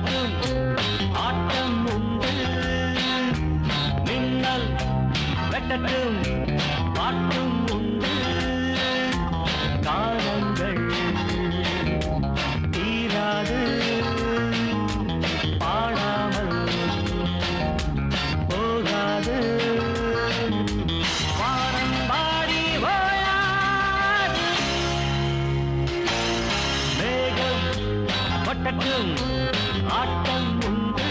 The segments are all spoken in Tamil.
கொட்டட்டும் ஆட்டம் உண்டு மின்னல் வெட்டட்டும் பாட்டும் உண்டு காலங்கள் தீராது பாடாமல் போகாது வானம் பாடி ஓயாது மேகம் கொட்டட்டும் ஆட்டம் உண்டு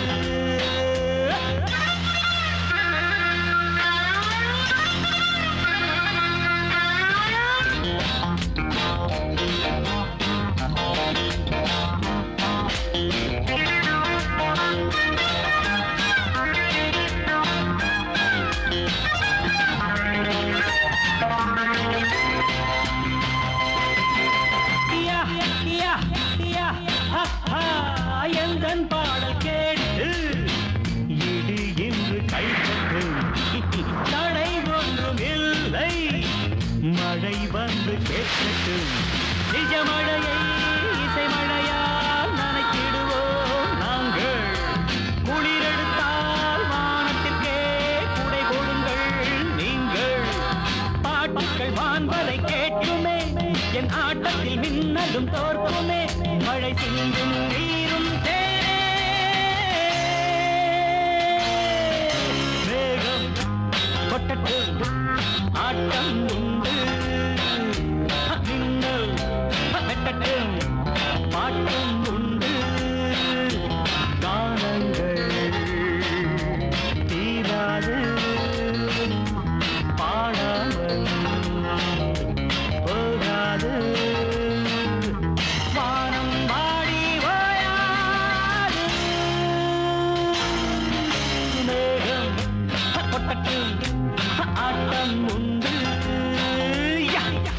யா, யா, யா, ஹா, ஹா, எந்தன் பாடல் கேட்டு இடி என்று கைப்பற்றும் தடை ஒன்றும் இல்லை மழை வந்து கேட்கட்டும் நிஜ மழையை இசை மழையால் நனைக்கிடுவோம் நாங்கள் குளிரெடுத்தால் வானத்திற்கே குடை கொடுங்கள் நீங்கள் பாட்டுக்கள் வான்பலை கேட்குமே என் ஆட்டத்தில் மின்னலும் தோற்குமே மழை சிந்தும் நீரும் தேனே மேகம் கொட்டட்டும் ஆட்டம் உண்டு மின்னல் வெட்டட்டும் பாட்டும் உண்டு கானங்கள் தீராது பாடாமல் போகாது வானம் பாடி ஓயாது மேகம் கொட்டட்டும் ஆட்டம் உண்டு யா, யா.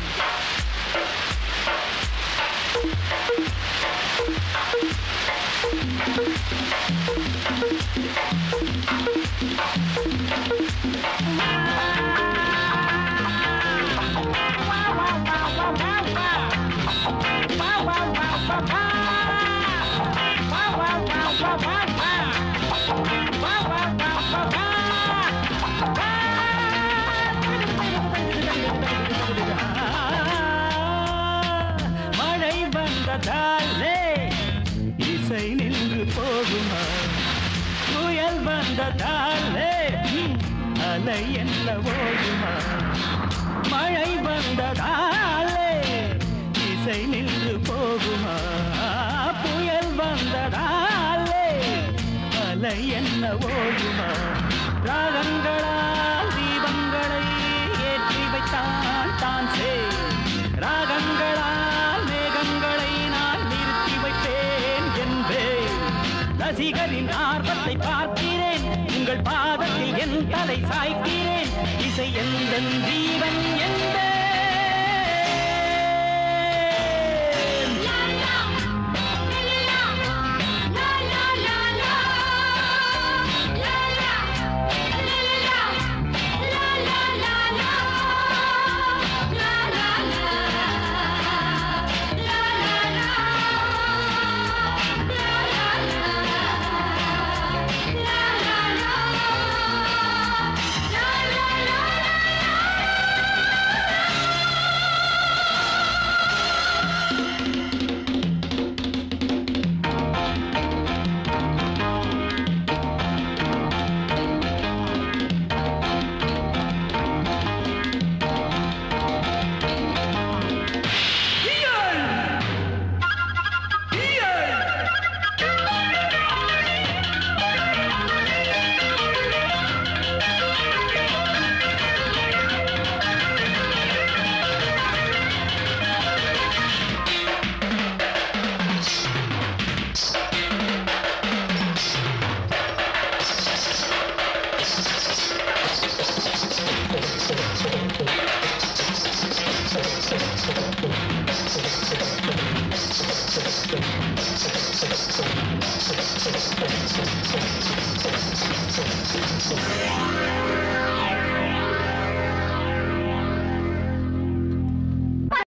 மழை வந்ததாலே இசை நின்று போகுமா புயல் வந்ததாலே ம், அலை என்ன ஓடுமா மழை வந்ததாலே இசை நின்று போகுமா புயல் வந்ததாலே அலை என்ன ஓடுமா ராகங்களால் தீபங்களை ஏற்றி வைத்தான் தான் சே ராகங்களால் மேகங்களை நான் நிறுத்தி வைப்பேன் என்பேன் ரசிகரின் ஆர்வத்தை பார்க்கிறேன் உங்கள் பாதத்தில் என் தலை சாய்க்கிறேன் இசை எந்த ஜீவன்